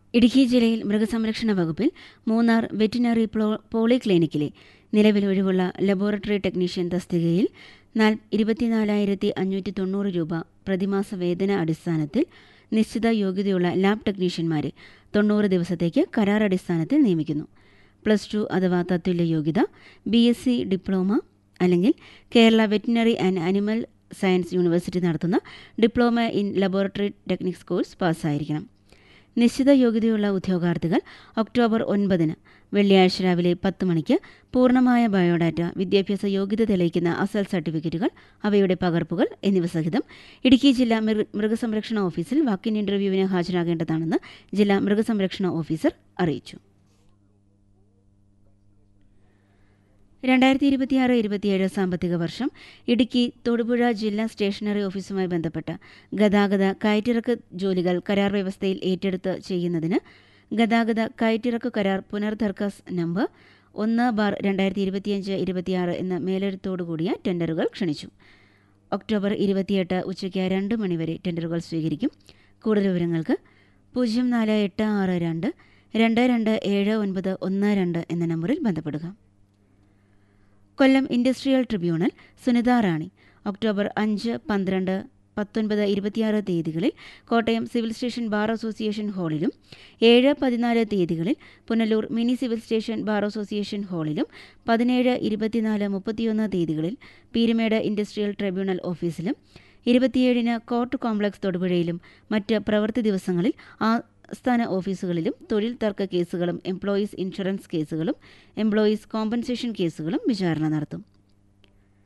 ഇടുക്കി ജില്ലയിൽ മൃഗസംരക്ഷണ വകുപ്പിൽ മൂന്നാർ വെറ്റിനറി പ്ലോ- പോളിക്ലിനിക്കിലെ നിലവിൽ ഒഴിവുള്ള ലബോറട്ടറി ടെക്നീഷ്യൻ തസ്തികയിൽ നാൽ ഇരുപത്തിനാലായിരത്തി അഞ്ഞൂറ്റി തൊണ്ണൂറ് രൂപ പ്രതിമാസ വേതന അടിസ്ഥാനത്തിൽ നിശ്ചിത യോഗ്യതയുള്ള ലാബ് ടെക്നീഷ്യന്മാരെ തൊണ്ണൂറ് ദിവസത്തേക്ക് കരാർ അടിസ്ഥാനത്തിൽ നിയമിക്കുന്നു പ്ലസ് ടു അഥവാ തത്തുല്യ യോഗ്യത ബി എസ് സി ഡിപ്ലോമ അല്ലെങ്കിൽ Kerala veterinary and animal science university നടത്തുന്ന diploma in laboratory techniques course പാസ്സായിരിക്കണം നിശ്ചിത യോഗ്യതയുള്ള ഉദ്യോഗാർത്ഥികൾ ഒക്ടോബർ ഒൻപതിന് വെള്ളിയാഴ്ച രാവിലെ പത്ത് മണിക്ക് പൂർണ്ണമായ ബയോഡാറ്റ വിദ്യാഭ്യാസ യോഗ്യത തെളിയിക്കുന്ന അസൽ സർട്ടിഫിക്കറ്റുകൾ അവയുടെ പകർപ്പുകൾ എന്നിവ സഹിതം ഇടുക്കി ജില്ലാ മൃഗ- മൃഗസംരക്ഷണ ഓഫീസിൽ വാക്കിൻ ഇന്റർവ്യൂവിന് ഹാജരാകേണ്ടതാണെന്ന് ജില്ലാ മൃഗസംരക്ഷണ ഓഫീസർ അറിയിച്ചു രണ്ടായിരത്തി ഇരുപത്തിയാറ് ഇരുപത്തിയേഴ് സാമ്പത്തിക വർഷം ഇടുക്കി തൊടുപുഴ ജില്ലാ സ്റ്റേഷനറി ഓഫീസുമായി ബന്ധപ്പെട്ട ഗതാഗത കയറ്റിറക്ക് ജോലികൾ കരാർ വ്യവസ്ഥയിൽ ഏറ്റെടുത്ത് ചെയ്യുന്നതിന് ഗതാഗത കയറ്റിറക്ക് കരാർ പുനർദർക്കാസ് നമ്പർ ഒന്ന് ബാർ രണ്ടായിരത്തി ഇരുപത്തിയഞ്ച് ഇരുപത്തിയാറ് എന്ന മേലെഴുത്തോടുകൂടിയ ടെൻഡറുകൾ ക്ഷണിച്ചു ഒക്ടോബർ ഇരുപത്തിയെട്ട് ഉച്ചയ്ക്ക് രണ്ട് മണിവരെ ടെൻഡറുകൾ സ്വീകരിക്കും കൂടുതൽ വിവരങ്ങൾക്ക് പൂജ്യം നാല് എട്ട് ആറ് രണ്ട് രണ്ട് രണ്ട് ഏഴ് ഒൻപത് ഒന്ന് രണ്ട് എന്ന നമ്പറിൽ ബന്ധപ്പെടുക Kollam industrial tribunal Sunitha Rani October അഞ്ച് പന്ത്രണ്ട് പത്തൊൻപത് ഇരുപത്തിയാറ് തീയതികളിൽ Kottayam civil station bar association ഹാളിലും ഏഴ് പതിനാല് തീയതികളിൽ Punalur mini civil station bar association ഹാളിലും പതിനേഴ് ഇരുപത്തിനാല് മുപ്പത്തിയൊന്ന് തീയതികളിൽ പീരുമേട് ഇൻഡസ്ട്രിയൽ ട്രിബ്യൂണൽ ഓഫീസിലും ഇരുപത്തിയേഴിന് കോർട്ട് കോംപ്ലക്സ് തൊടുപുഴയിലും മറ്റ് പ്രവൃത്തി ദിവസങ്ങളിൽ ആസ്ഥാന ഓഫീസുകളിലും തൊഴിൽ തർക്ക കേസുകളും എംപ്ലോയീസ് ഇൻഷുറൻസ് കേസുകളും എംപ്ലോയീസ് കോമ്പൻസേഷൻ കേസുകളും വിചാരണ നടത്തും